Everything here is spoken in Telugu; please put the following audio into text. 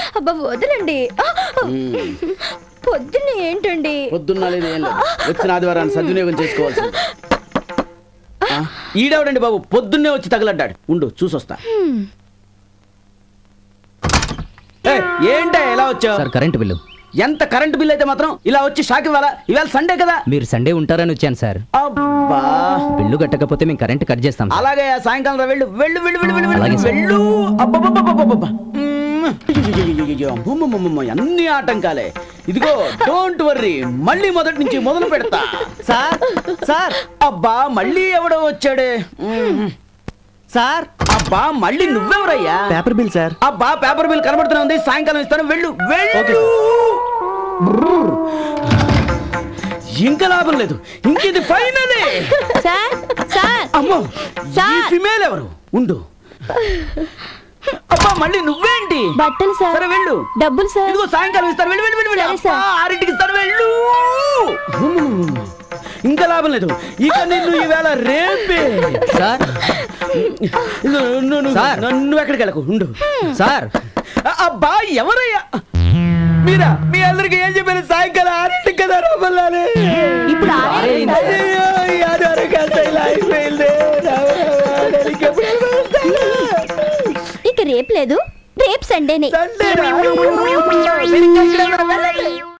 అబ్బా వదలండి ఆ, పొద్దున్న ఏంటండి పొద్దున్న లేదు ఏం లేదు వచ్చిన ఆదివారాన్ని సద్వినియోగం చేసుకోవాల్సి ఈడెవడండి బాబు పొద్దున్నే వచ్చి తగలడ్డాడు ఉండు చూసొస్తా ఏయ్, ఏంటే ఎలా వచ్చావు సార్ కరెంటు బిల్లు ఎంత కరెంట్ బిల్ అయితే మాత్రం ఇలా వచ్చి షాక్ ఇవ్వాలా ఇవాళ సండే కదా మీరు సండే ఉంటారని వచ్చాను సార్ అబ్బా బిల్లు కట్టకపోతే మేము కరెంట్ కట్ చేస్తాం సార్. అలాగే సాయంకాలం రా, వెళ్ళు వెళ్ళు వెళ్ళు వెళ్ళు వెళ్ళు అలాగే వెళ్ళు సార్. వెళ్ళు అబ్బబ్బబ్బబ్బబ్బబ్బ. మ్మ్. అయ్యయ్యయ్యయ్యయ్యయ్యో. అమ్మమ్మమ్మమ్మ. అన్ని ఆటంకాలే ఇదిగో డోంట్ వర్రీ మళ్ళీ మొదటి నుంచి మొదలు పెడతా సార్ సార్ అబ్బా మళ్ళీ ఎవడో వచ్చాడే మ్మ్. సార్ అబ్బా మళ్ళీ నువ్వెవరయ్యా పేపర్ బిల్ సార్ అబ్బా పేపర్ బిల్ కనబడుతూనే ఉంది సాయంకాలం ఇస్తాను వెళ్ళు వెళ్ళు బ్రర్. ఇంకా లాభం లేదు ఇంకేది ఫైనలే సార్ సార్ అమ్మో ఈ సార్. ఫిమేల్ ఎవరు ఉండు అబ్బా మళ్ళీ నువ్వేంటి బట్టలు సార్ సరే వెళ్ళు డబ్బులు సార్ ఇదిగో సాయంకాలం ఇస్తాను వెళ్ళు వెళ్ళు వెళ్ళు వెళ్ళు సరే, సార్. అబ్బా, ఆరింటికి ఇస్తాను వెళ్ళు అమ్మమ్మమ్మమ్మ. ఇంకా లాభం లేదు ఇక నిన్ను ఈవేళ రేపే సార్ నువ్వు- నువ్వు- నువ్వు- సార్. నువ్వు ఎక్కడికి వెళ్ళకు ఉండు సార్ అ- అబ్బా ఎవరయ్యా మీరా మీ అందరికి ఏం చెప్పారు సాయంకాలం ఆరింటికి కదా రమ్మల్లాలి ఇప్పుడు ఆరేంటి? అయ్యయ్యో, ఈ ఆదివారం కాస్త ఇలా అయిపోయింది రామ, రామ, నేను ఇంకెప్పుడు వెళ్తాను? ఇక రేపు లేదు రేపు సండేనే సండేనా? మీరు ఇంకా ఇక్కడ ఉన్నారా? వెళ్ళండి.